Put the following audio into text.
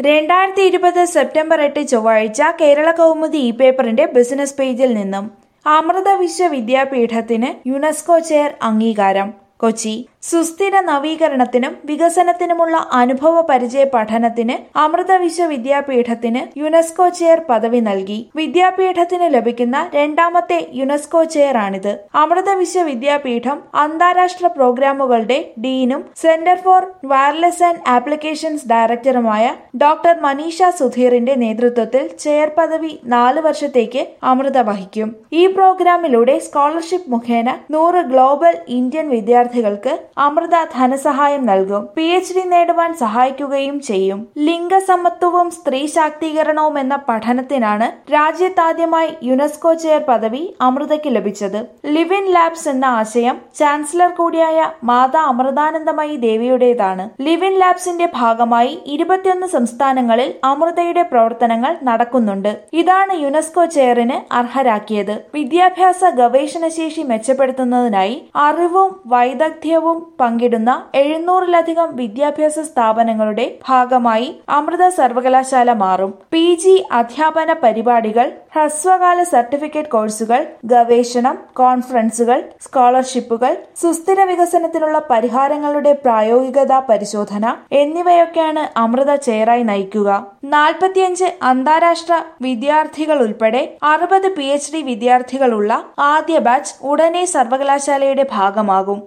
രണ്ടായിരത്തി ഇരുപത് സെപ്റ്റംബർ എട്ട് ചൊവ്വാഴ്ച കേരള കൗമുദി ഇ പേപ്പറിന്റെ ബിസിനസ് പേജിൽ നിന്നും അമൃത വിശ്വവിദ്യാപീഠത്തിന് യുനെസ്കോ ചെയർ അംഗീകാരം കൊച്ചി സുസ്ഥിര നവീകരണത്തിനും വികസനത്തിനുമുള്ള അനുഭവ പരിചയ പഠനത്തിന് അമൃത വിശ്വവിദ്യാപീഠത്തിന് യുനെസ്കോ ചെയർ പദവി നൽകി വിദ്യാപീഠത്തിന് ലഭിക്കുന്ന രണ്ടാമത്തെ യുനെസ്കോ ചെയർ ആണിത് അമൃത വിശ്വവിദ്യാപീഠം അന്താരാഷ്ട്ര പ്രോഗ്രാമുകളുടെ ഡീനും centre for wireless and applications ഡയറക്ടറുമായ ഡോക്ടർ മനീഷ സുധീറിന്റെ നേതൃത്വത്തിൽ ചെയർ പദവി നാല് വർഷത്തേക്ക് അമൃത വഹിക്കും ഈ പ്രോഗ്രാമിലൂടെ സ്കോളർഷിപ്പ് മുഖേന നൂറ് ഗ്ലോബൽ ഇന്ത്യൻ വിദ്യാർത്ഥികൾക്ക് അമൃത ധനസഹായം നൽകും പി എച്ച് ഡി നേടുവാൻ സഹായിക്കുകയും ചെയ്യും ലിംഗസമത്വവും സ്ത്രീ ശാക്തീകരണവും എന്ന പഠനത്തിനാണ് രാജ്യത്താദ്യമായി യുനെസ്കോ ചെയർ പദവി അമൃതയ്ക്ക് ലഭിച്ചത് ലിവ് ഇൻ ലാബ്സ് എന്ന ആശയം ചാൻസലർ കൂടിയായ മാതാ അമൃതാനന്ദമയി ദേവിയുടേതാണ് ലിവ് ഇൻ ലാബ്സിന്റെ ഭാഗമായി ഇരുപത്തിയൊന്ന് സംസ്ഥാനങ്ങളിൽ അമൃതയുടെ പ്രവർത്തനങ്ങൾ നടക്കുന്നുണ്ട് ഇതാണ് യുനെസ്കോ ചെയറിന് അർഹരാക്കിയത് വിദ്യാഭ്യാസ ഗവേഷണശേഷി മെച്ചപ്പെടുത്തുന്നതിനായി അറിവും വൈദഗ്ധ്യവും പങ്കിടുന്ന എഴുന്നൂറിലധികം വിദ്യാഭ്യാസ സ്ഥാപനങ്ങളുടെ ഭാഗമായി അമൃത സർവകലാശാല മാറും പി ജി അധ്യാപന പരിപാടികൾ ഹ്രസ്വകാല സർട്ടിഫിക്കറ്റ് കോഴ്സുകൾ ഗവേഷണം കോൺഫറൻസുകൾ സ്കോളർഷിപ്പുകൾ സുസ്ഥിര വികസനത്തിനുള്ള പരിഹാരങ്ങളുടെ പ്രായോഗികത പരിശോധന എന്നിവയൊക്കെയാണ് അമൃത ചെയറായി നയിക്കുക നാൽപ്പത്തിയഞ്ച് അന്താരാഷ്ട്ര വിദ്യാർത്ഥികൾ ഉൾപ്പെടെ അറുപത് പി എച്ച് ഡി വിദ്യാർത്ഥികളുള്ള ആദ്യ ബാച്ച് ഉടനെ സർവകലാശാലയുടെ ഭാഗമാകും